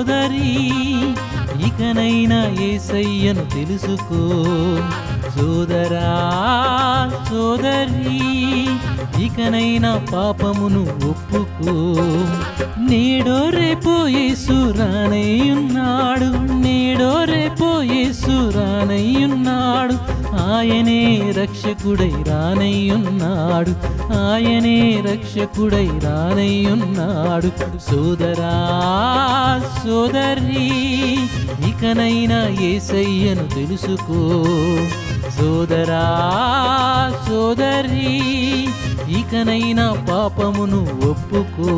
సోదరి ఇకనైనా ఏసయ్యను తెలుసుకో సోదరా సోదరి ఇకనైనా పాపమును ఒప్పుకో నేడో రేపో యేసు రానయ్యున్నాడు నేడో రేపో యేసు రానయ్యున్నాడు ఆయనే రక్షకుడై రానయ్యున్నాడు ఆయనే రక్షకుడై రానయ్యున్నాడు సోదరా సోదరి ఇకనైనా ఏసయ్యను తెలుసుకో సోదరా సోదరి ఇకనైనా పాపమును ఒప్పుకో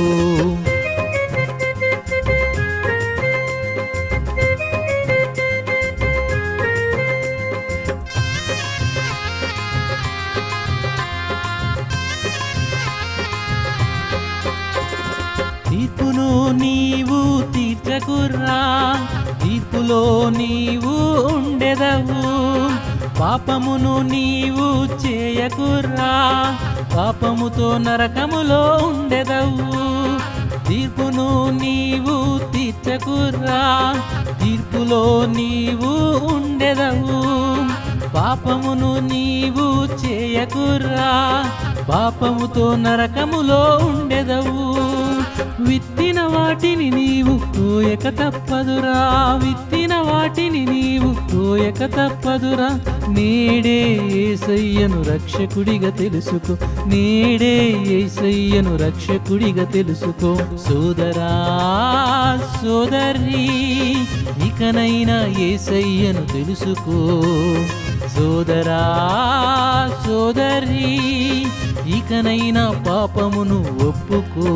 తీర్పును నీవు తీర్చకుర్రా తీర్పులో నీవు ఉండెదవు పాపమును నీవు చేయకుర్రా పాపముతో నరకములో ఉండెదవు తీర్పును నీవు తీర్చకుర్రా తీర్పులో నీవు ఉండెదవు పాపమును నీవు చేయకుర్రా పాపముతో నరకములో ఉండెదవు విత్తిన వాటిని నీవు కోయక తప్పదురా విత్తిన వాటిని నీవు కోయక తప్పదురా నేడే ఏసయ్యను రక్షకుడిగా తెలుసుకో నేడే ఏసయ్యను రక్షకుడిగా తెలుసుకో సోదరా సోదరి ఇకనైనా ఏసయ్యను తెలుసుకో సోదరా సోదరి ఇకనైనా పాపమును ఒప్పుకో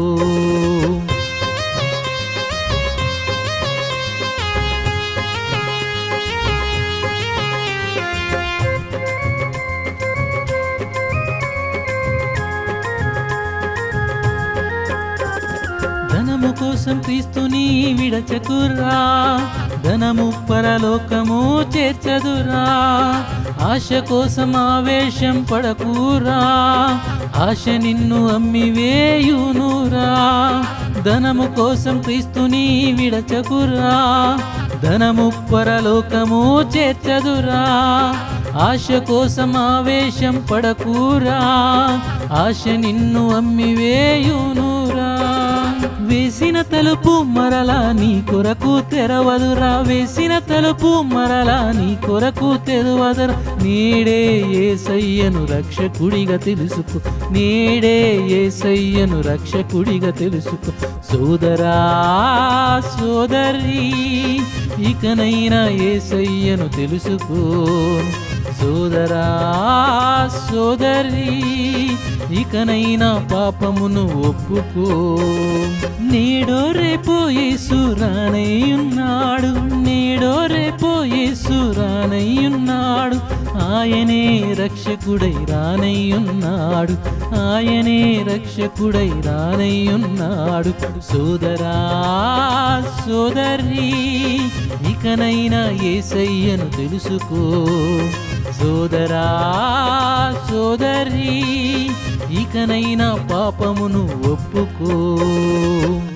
ధనము కోసం క్రీస్తుని విడచకుర్రా ధనము పరలోకము చేర్చదురా ఆశ కోసం ఆవేశం పడకురా ఆశ నిన్ను అమ్మివేయునురా ధనము కోసం క్రీస్తుని విడచకురా ధనము పరలోకము చేర్చదురా ఆశ కోసం ఆవేశం పడకురా ఆశ నిన్ను అమ్మివేయునురా వేసిన తలుపు మరలా నీ కొరకు తెరవదురా వేసిన తలుపు మరలా నీ కొరకు తెరవదురా నేడే ఏసయ్యను రక్షకుడిగా తెలుసుకో నేడే ఏసయ్యను రక్షకుడిగా తెలుసుకో సోదరా సోదరి ఇకనైనా ఏసయ్యను తెలుసుకో సోదరా సోదరి ఇకనైనా పాపమును ఒప్పుకో నేడో రేపో యేసు రానయ్యున్నాడు నేడో రేపో యేసు రానయ్యున్నాడు ఆయనే రక్షకుడై రానయ్యున్నాడు ఆయనే రక్షకుడై రానయ్యున్నాడు సోదరా సోదరి ఇకనైనా ఏసయ్యను తెలుసుకో సోదరా సోదరి ఇకనైనా పాపమును ఒప్పుకో